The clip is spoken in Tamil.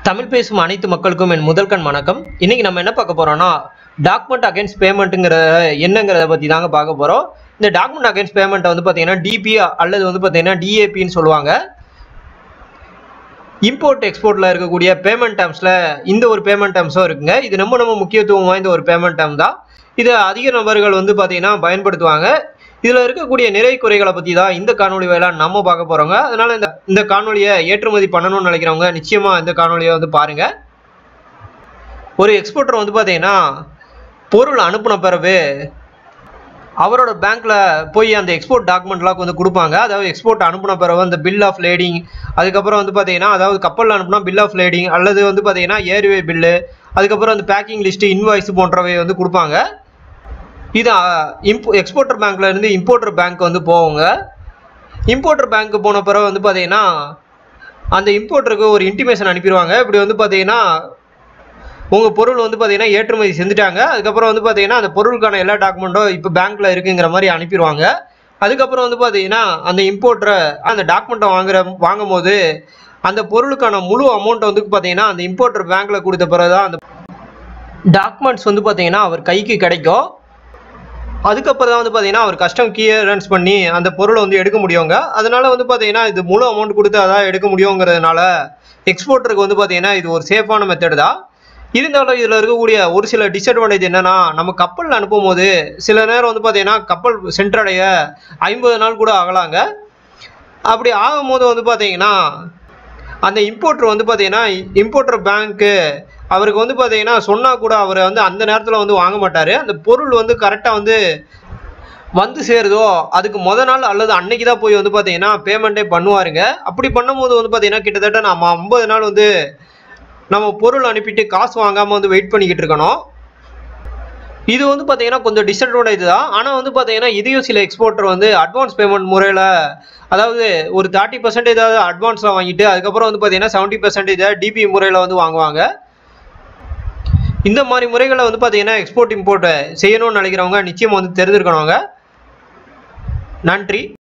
தமிழ் பேசும் அனைத்து மக்களுக்கும் என் முதல்கண் வணக்கம் இன்னைக்கு நம்ம என்ன பார்க்க போறோம்னா டாக்குமெண்ட் அகைன்ஸ்ட் பேமெண்ட்டுங்கிற என்னங்கிறத பற்றி தாங்க பார்க்க போகிறோம் இந்த டாக்குமெண்ட் அகைன்ஸ்ட் பேமெண்ட்டை வந்து பார்த்தீங்கன்னா டிபி அல்லது வந்து பார்த்தீங்கன்னா டிஏபின்னு சொல்லுவாங்க இம்போர்ட் எக்ஸ்போர்ட்டில் இருக்கக்கூடிய பேமெண்ட் டேர்ம்ஸில் இந்த ஒரு பேமெண்ட் டேர்ம்ஸும் இருக்குங்க இது ரொம்ப ரொம்ப முக்கியத்துவம் வாய்ந்த ஒரு பேமெண்ட் டேர்ம் தான் இதை அதிக நபர்கள் வந்து பார்த்தீங்கன்னா பயன்படுத்துவாங்க இதில் இருக்கக்கூடிய நிறை குறைகளை பற்றி தான் இந்த காணொலி வாயிலாக நம்ம பார்க்க போகிறோங்க அதனால் இந்த இந்த காணொலியை ஏற்றுமதி பண்ணணும்னு நினைக்கிறவங்க நிச்சயமாக இந்த காணொலியை வந்து பாருங்கள் ஒரு எக்ஸ்போர்ட்டர் வந்து பார்த்தீங்கன்னா பொருள் அனுப்பின பிறகு அவரோட பேங்க்ல போய் அந்த எக்ஸ்போர்ட் டாக்குமெண்ட்லாம் வந்து கொடுப்பாங்க அதாவது எக்ஸ்போர்ட் அனுப்பின பிறகு அந்த பில் ஆஃப் லேடிங் அதுக்கப்புறம் வந்து பார்த்தீங்கன்னா அதாவது கப்பலில் அனுப்புனா பில் ஆஃப் லேடிங் அல்லது வந்து பார்த்தீங்கன்னா ஏர்வே பில்லு அதுக்கப்புறம் அந்த பேக்கிங் லிஸ்ட்டு இன்வாய்ஸ் போன்றவை வந்து கொடுப்பாங்க இது இம்போ எக்ஸ்போர்ட்டர் பேங்க்ல இருந்து இம்போர்ட்டர் பேங்க் வந்து போவாங்க இம்போர்ட்டர் பேங்க் போன பிறகு வந்து பார்த்தீங்கன்னா அந்த இம்போர்ட்டருக்கு ஒரு இன்டிமேஷன் அனுப்பிடுவாங்க இப்படி வந்து பார்த்தீங்கன்னா உங்கள் பொருள் வந்து பார்த்தீங்கன்னா ஏற்றுமதி செஞ்சுட்டாங்க அதுக்கப்புறம் வந்து பார்த்தீங்கன்னா அந்த பொருளுக்கான எல்லா டாக்குமெண்ட்டும் இப்போ பேங்க்கில் இருக்குங்கிற மாதிரி அனுப்பிடுவாங்க அதுக்கப்புறம் வந்து பார்த்தீங்கன்னா அந்த இம்போர்ட்டரை அந்த டாக்குமெண்ட்டை வாங்குற வாங்கும் போது அந்த பொருளுக்கான முழு அமௌண்ட்டை வந்து பார்த்தீங்கன்னா அந்த இம்போர்ட்டர் பேங்க்கில் கொடுத்த பிறகு தான் அந்த டாக்குமெண்ட்ஸ் வந்து பார்த்தீங்கன்னா அவர் கைக்கு கிடைக்கும் அதுக்கப்புறம் தான் வந்து பார்த்தீங்கன்னா அவர் கஸ்டம் கிளியரன்ஸ் பண்ணி அந்த பொருளை வந்து எடுக்க முடியுங்க அதனால வந்து பார்த்தீங்கன்னா இது முழு அமௌண்ட் கொடுத்து அதான் எடுக்க முடியுங்கிறதுனால எக்ஸ்போர்ட்டருக்கு வந்து பார்த்தீங்கன்னா இது ஒரு சேஃபான மெத்தட் தான் இருந்தாலும் இதில் இருக்கக்கூடிய ஒரு சில டிஸ்அட்வான்டேஜ் என்னன்னா நம்ம கப்பலில் அனுப்பும் போது சில நேரம் வந்து பார்த்தீங்கன்னா கப்பல் சென்றடைய ஐம்பது நாள் கூட ஆகலாங்க அப்படி ஆகும்போது வந்து பார்த்தீங்கன்னா அந்த இம்போர்ட்டர் வந்து பார்த்தீங்கன்னா இம்போர்ட்டர் பேங்க்கு அவருக்கு வந்து பார்த்தீங்கன்னா சொன்னால் கூட அவர் வந்து அந்த நேரத்தில் வந்து வாங்க மாட்டார் அந்த பொருள் வந்து கரெக்டாக வந்து வந்து சேருதோ அதுக்கு முத நாள் அல்லது அன்னைக்கு தான் போய் வந்து பார்த்தீங்கன்னா பேமெண்ட்டே பண்ணுவாருங்க அப்படி பண்ணும்போது வந்து பார்த்தீங்கன்னா கிட்டத்தட்ட நம்ம ஐம்பது நாள் வந்து நம்ம பொருள் அனுப்பிட்டு காசு வாங்காமல் வந்து வெயிட் பண்ணிக்கிட்டு இருக்கணும் இது வந்து பார்த்தீங்கன்னா கொஞ்சம் டிஸ்அட்வான்டேஜ் தான் ஆனால் வந்து பார்த்தீங்கன்னா இதையும் சில எக்ஸ்போர்ட்டர் வந்து அட்வான்ஸ் பேமெண்ட் முறையில் அதாவது ஒரு தேர்ட்டி பர்சன்டேஜாவது அட்வான்ஸில் வாங்கிட்டு அதுக்கப்புறம் வந்து பார்த்தீங்கன்னா செவன்ட்டி பர்சன்டேஜ் டிபி முறையில் வந்து வாங்குவாங்க இந்த மாதிரி முறைகளை வந்து பார்த்தீங்கன்னா எக்ஸ்போர்ட் இம்போர்ட் செய்யணும்னு நினைக்கிறவங்க நிச்சயம் வந்து தெரிஞ்சிருக்கணுங்க நன்றி